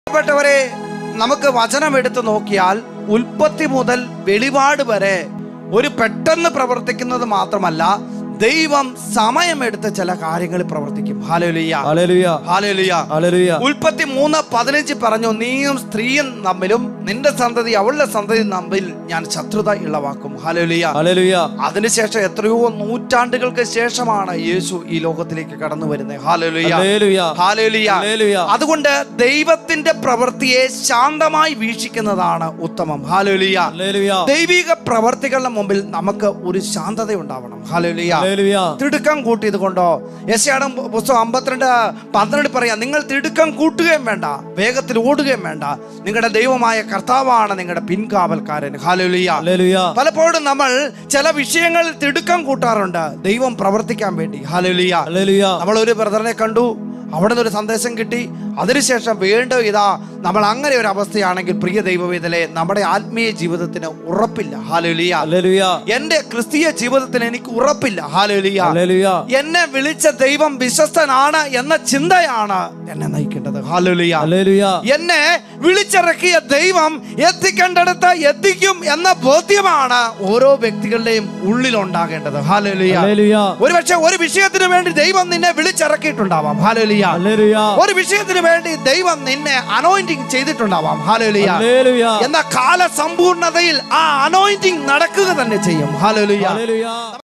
പ്രിയപ്പെട്ടവരെ നമുക്ക് വചനം എടുത്ത് നോക്കിയാൽ ഉൽപ്പത്തി മുതൽ വെളിപാട് വരെ ഒരു പെട്ടെന്ന് പ്രവർത്തിക്കുന്നത് മാത്രമല്ല ദൈവം സമയമെടുത്ത് ചില കാര്യങ്ങൾ പ്രവർത്തിക്കും ഹാലലുയ്യ ഹല്ലേലൂയ ഹാലലുയ്യ ഹല്ലേലൂയ ഉൽപ്പത്തി മൂന്ന് പതിനഞ്ച് പറഞ്ഞു നീയും സ്ത്രീയും തമ്മിലും നിന്റെ സന്തതി അവളുടെ സന്തതി തമ്മിൽ ഞാൻ ശത്രുത ഇളവാക്കും ഹാലലുയ്യ ഹല്ലേലൂയ അതിനുശേഷം എത്രയോ നൂറ്റാണ്ടുകൾക്ക് ശേഷമാണ് യേശു ഈ ലോകത്തിലേക്ക് കടന്നു വരുന്നത് ഹാലലുയ്യ ഹല്ലേലൂയ ഹാലേലുയ. ഹല്ലേലൂയ. അതുകൊണ്ട് ദൈവത്തിന്റെ പ്രവൃത്തിയെ ശാന്തമായി വീക്ഷിക്കുന്നതാണ് ഉത്തമം ഹാലേലുയ ഹല്ലേലൂയ ദൈവിക പ്രവർത്തികളുടെ മുമ്പിൽ നമുക്ക് ഒരു ശാന്തത ഉണ്ടാവണം ഹാലേലുയ ഹല്ലേലൂയ തിടുക്കം കൂട്ടിയത് കൊണ്ടോ യശയുടെ പുസ്തകം അമ്പത്തിരണ്ട് പന്ത്രണ്ട് പറയാം നിങ്ങൾ തിടുക്കം കൂട്ടുകയും വേണ്ട വേഗത്തിൽ ഓടുകയും വേണ്ട നിങ്ങളുടെ ദൈവമായ കർത്താവാണ് നിങ്ങളുടെ പിൻകാവൽക്കാരൻ ഹാലേലുയ ഹല്ലേലൂയ പലപ്പോഴും നമ്മൾ ചില വിഷയങ്ങളിൽ തിടുക്കം കൂട്ടാറുണ്ട് ദൈവം പ്രവർത്തിക്കാൻ വേണ്ടി ഹാലേലുയ ഹല്ലേലൂയ നമ്മൾ ഒരു ബ്രദറിനെ കണ്ടു അവിടെ നിന്ന് ഒരു സന്ദേശം കിട്ടി അതിനുശേഷം വീണ്ടും ഇതാ നമ്മൾ അങ്ങനെ ഒരു അവസ്ഥയാണെങ്കിൽ പ്രിയ ദൈവവേദലെ നമ്മുടെ ആത്മീയ ജീവിതത്തിന് ഉറപ്പില്ല ഹാലുലിയ ഹല്ലേലൂയ എന്റെ ക്രിസ്തീയ ജീവിതത്തിന് എനിക്ക് ഉറപ്പില്ല ഹാലുലിയ ഹല്ലേലൂയ എന്നെ വിളിച്ച ദൈവം വിശ്വസ്തനാണ് എന്ന ചിന്തയാണ് എന്നെ നയിക്കേണ്ടത് ഹാലുലിയ ഹല്ലേലൂയ എന്നെ വിളിച്ചിറക്കിയ ദൈവം എത്തിക്കേണ്ടടുത്ത് എത്തിക്കും എന്ന ബോധ്യമാണ് ഓരോ വ്യക്തികളുടെയും ഉള്ളിലുണ്ടാകേണ്ടത് ഹാലുലിയ ഹല്ലേലൂയ ഒരുപക്ഷെ ഒരു വിഷയത്തിന് വേണ്ടി ദൈവം നിന്നെ വിളിച്ചിറക്കിയിട്ടുണ്ടാവാം ഹാലേലിയ ഹല്ലേലൂയ ഒരു വിഷയത്തിന് വേണ്ടി ദൈവം നിന്നെ അനോയിന്റിങ് ചെയ്തിട്ടുണ്ടാവാം ഹാലേലിയ ഹല്ലേലൂയ എന്ന കാല സമ്പൂർണതയിൽ ആ അനോയിന്റിങ് നടക്കുക തന്നെ ചെയ്യും ഹാലേലിയ ഹല്ലേലൂയ